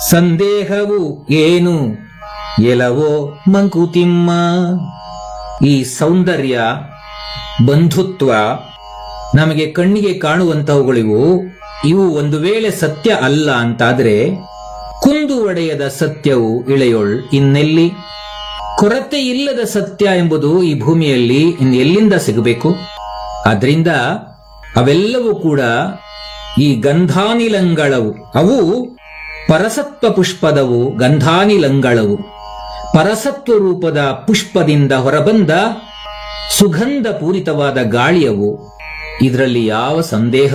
ಸಂದೇಹವು ಏನು ಎಲವೋ ಮಂಕುತಿಮ್ಮ ಈ ಸೌಂದರ್ಯ ಬಂಧುತ್ವ ನಮಗೆ ಕಣ್ಣಿಗೆ ಕಾಣುವಂತಹವುಗಳಿವು ಇವು ಒಂದು ವೇಳೆ ಸತ್ಯ ಅಲ್ಲ ಅಂತಾದ್ರೆ ಕುಂದು ಒಡೆಯದ ಸತ್ಯವು ಇಳೆಯೊಳ್ ಇನ್ನೆಲ್ಲಿ ಕೊರತೆ ಇಲ್ಲದ ಸತ್ಯ ಎಂಬುದು ಈ ಭೂಮಿಯಲ್ಲಿ ಇನ್ನೆಲ್ಲಿಂದ ಸಿಗಬೇಕು ಆದ್ರಿಂದ ಅವೆಲ್ಲವೂ ಕೂಡ ಈ ಗಂಧಾನಿಲಂಗಳವು ಅವು ಪರಸತ್ವ ಪುಷ್ಪದವು ಗಂಧಾನಿಲಂಗಳವು ಪರಸತ್ವ ರೂಪದ ಪುಷ್ಪದಿಂದ ಹೊರಬಂದ ಸುಗಂಧ ಪೂರಿತವಾದ ಗಾಳಿಯವು ಇದರಲ್ಲಿ ಯಾವ ಸಂದೇಹ